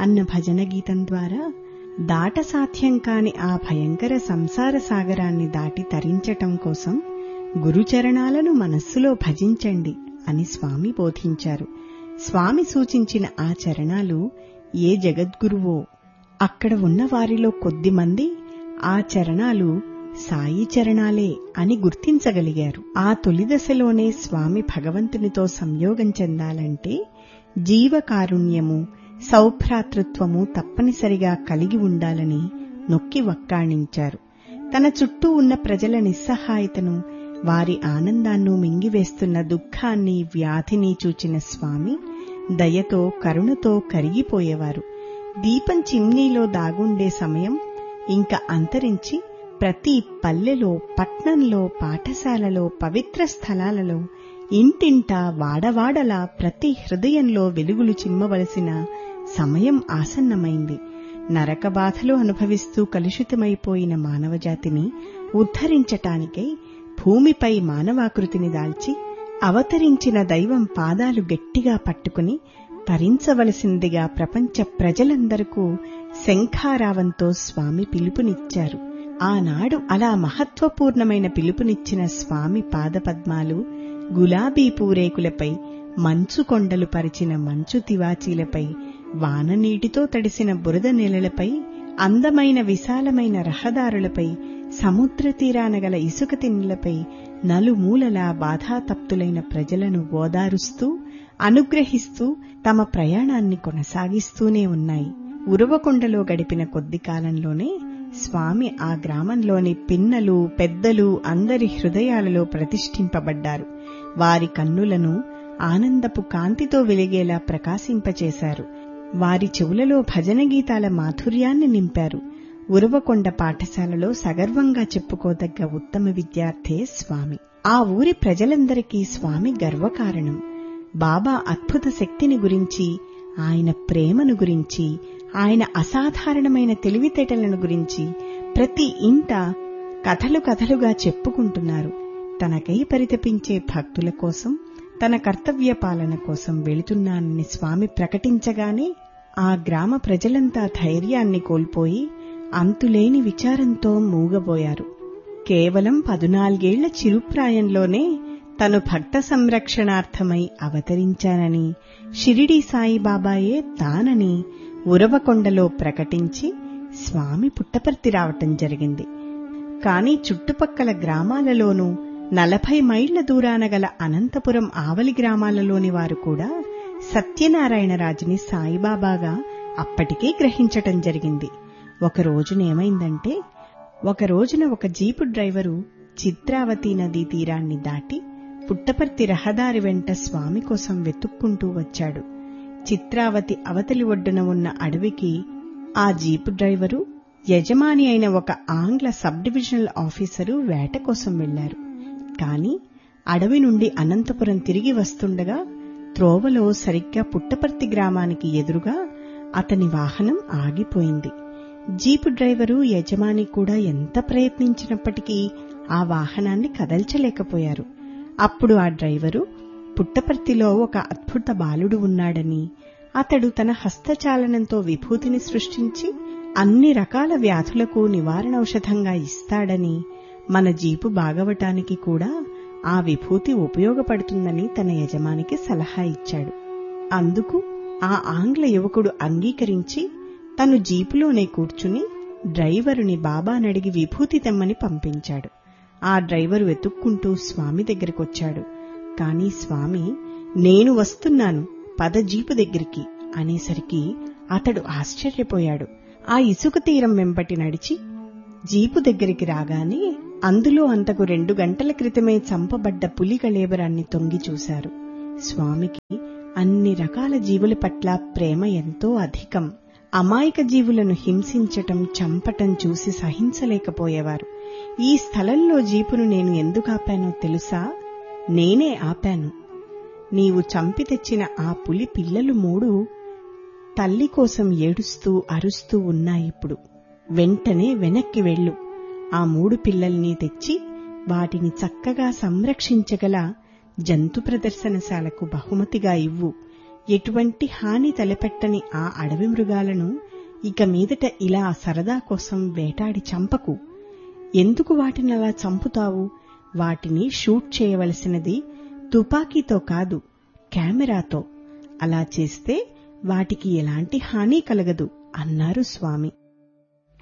అన్న భజన గీతం ద్వారా దాట సాధ్యం కాని ఆ భయంకర సంసార సాగరాన్ని దాటి తరించటం కోసం గురుచరణాలను మనస్సులో భజించండి అని స్వామి బోధించారు స్వామి సూచించిన ఆ చరణాలు ఏ జగద్గురువో అక్కడ ఉన్న వారిలో కొద్దిమంది ఆ చరణాలు సాయి చరణాలే అని గుర్తించగలిగారు ఆ తొలి దశలోనే స్వామి భగవంతునితో సంయోగం చెందాలంటే జీవకారుణ్యము సౌభ్రాతృత్వము తప్పనిసరిగా కలిగి ఉండాలని నొక్కి వక్కాణించారు తన చుట్టూ ఉన్న ప్రజల నిస్సహాయతను వారి ఆనందాన్ని మింగివేస్తున్న దుఃఖాన్ని వ్యాధిని చూచిన స్వామి దయతో కరుణతో కరిగిపోయేవారు దీపం చిమ్నీలో దాగుండే సమయం ఇంక అంతరించి ప్రతి పల్లెలో పట్నంలో పాఠశాలలో పవిత్ర స్థలాలలో ఇంటింటా వాడవాడలా ప్రతి హృదయంలో వెలుగులు చిమ్మవలసిన సమయం ఆసన్నమైంది నరక బాధలు అనుభవిస్తూ కలుషితమైపోయిన మానవజాతిని ఉద్ధరించటానికై భూమిపై మానవాకృతిని దాల్చి అవతరించిన దైవం పాదాలు గట్టిగా పట్టుకుని తరించవలసిందిగా ప్రపంచ ప్రజలందరకు శంఖారావంతో స్వామి పిలుపునిచ్చారు ఆనాడు అలా మహత్వపూర్ణమైన పిలుపునిచ్చిన స్వామి పాదపద్మాలు గులాబీ పూరేకులపై మంచు కొండలు పరిచిన మంచు తివాచీలపై వాననీటితో తడిసిన బురద నెలలపై అందమైన విశాలమైన రహదారులపై సముద్ర తీరాన గల ఇసుక తిన్నెలపై నలుమూలలా బాధాతప్తులైన ప్రజలను ఓదారుస్తూ అనుగ్రహిస్తూ తమ ప్రయాణాన్ని కొనసాగిస్తూనే ఉన్నాయి ఉరవకొండలో గడిపిన కొద్ది కాలంలోనే స్వామి ఆ గ్రామంలోని పిన్నలు పెద్దలు అందరి హృదయాలలో ప్రతిష్ఠింపబడ్డారు వారి కన్నులను ఆనందపు కాంతితో వెలిగేలా ప్రకాశింపచేశారు వారి చెవులలో భజన గీతాల మాధుర్యాన్ని నింపారు ఉరవకొండ పాఠశాలలో సగర్వంగా చెప్పుకోదగ్గ ఉత్తమ విద్యార్థే స్వామి ఆ ఊరి ప్రజలందరికీ స్వామి గర్వకారణం బాబా అద్భుత శక్తిని గురించి ఆయన ప్రేమను గురించి ఆయన అసాధారణమైన తెలివితేటలను గురించి ప్రతి ఇంట కథలు కథలుగా చెప్పుకుంటున్నారు తనకై పరితపించే భక్తుల కోసం తన కర్తవ్య పాలన కోసం వెళుతున్నానని స్వామి ప్రకటించగానే ఆ గ్రామ ప్రజలంతా ధైర్యాన్ని కోల్పోయి అంతులేని విచారంతో మూగబోయారు కేవలం పదునాలుగేళ్ల చిరుప్రాయంలోనే తను భక్త సంరక్షణార్థమై అవతరించానని షిరిడి సాయిబాబాయే తానని ఉరవకొండలో ప్రకటించి స్వామి పుట్టపర్తి రావటం జరిగింది కాని చుట్టుపక్కల గ్రామాలలోనూ నలభై మైళ్ల దూరాన గల అనంతపురం ఆవలి గ్రామాలలోని వారు కూడా సత్యనారాయణరాజుని సాయిబాబాగా అప్పటికే గ్రహించటం జరిగింది ఒక రోజునేమైందంటే ఒక రోజున ఒక జీపు డ్రైవరు చిత్రావతి నదీ తీరాన్ని దాటి పుట్టపర్తి రహదారి వెంట స్వామి కోసం వెతుక్కుంటూ వచ్చాడు చిత్రావతి అవతలి ఒడ్డున ఉన్న అడవికి ఆ జీపు డ్రైవరు యజమాని అయిన ఒక ఆంగ్ల సబ్ డివిజనల్ ఆఫీసరు వేట కోసం వెళ్లారు కాని అడవి నుండి అనంతపురం తిరిగి వస్తుండగా త్రోవలో సరిగ్గా పుట్టపర్తి గ్రామానికి ఎదురుగా అతని వాహనం ఆగిపోయింది జీపు డ్రైవరు యజమాని కూడా ఎంత ప్రయత్నించినప్పటికీ ఆ వాహనాన్ని కదల్చలేకపోయారు అప్పుడు ఆ డ్రైవరు పుట్టపర్తిలో ఒక అద్భుత బాలుడు ఉన్నాడని అతడు తన హస్తచాలనంతో విభూతిని సృష్టించి అన్ని రకాల వ్యాధులకు నివారణౌషధంగా ఇస్తాడని మన జీపు బాగవటానికి కూడా ఆ విభూతి ఉపయోగపడుతుందని తన యజమానికి సలహా ఇచ్చాడు అందుకు ఆ ఆంగ్ల యువకుడు అంగీకరించి తను జీపులోనే కూర్చుని డ్రైవరుని బాబానడిగి విభూతి తెమ్మని పంపించాడు ఆ డ్రైవరు వెతుక్కుంటూ స్వామి దగ్గరికొచ్చాడు కాని స్వామి నేను వస్తున్నాను పద జీపు దగ్గరికి అనేసరికి అతడు ఆశ్చర్యపోయాడు ఆ ఇసుక తీరం వెంబటి నడిచి జీపు దగ్గరికి రాగానే అందులో అంతకు రెండు గంటల క్రితమే చంపబడ్డ పులి కళేబరాన్ని తొంగి చూశారు స్వామికి అన్ని రకాల జీవుల పట్ల ప్రేమ ఎంతో అధికం అమాయక జీవులను హింసించటం చంపటం చూసి సహించలేకపోయేవారు ఈ స్థలంలో జీపును నేను ఎందుకు ఆపానో తెలుసా నేనే ఆపాను నీవు చంపి తెచ్చిన ఆ పులి పిల్లలు మూడు తల్లి కోసం ఏడుస్తూ అరుస్తూ ఉన్నాయిప్పుడు వెంటనే వెనక్కి వెళ్ళు ఆ మూడు పిల్లల్ని తెచ్చి వాటిని చక్కగా సంరక్షించగల జంతు ప్రదర్శనశాలకు బహుమతిగా ఇవ్వు ఎటువంటి హాని తలపెట్టని ఆ అడవి మృగాలను ఇక మీదట ఇలా సరదా కోసం వేటాడి చంపకు ఎందుకు వాటిని అలా చంపుతావు వాటిని షూట్ చేయవలసినది తుపాకీతో కాదు కెమెరాతో అలా చేస్తే వాటికి ఎలాంటి హాని కలగదు అన్నారు స్వామి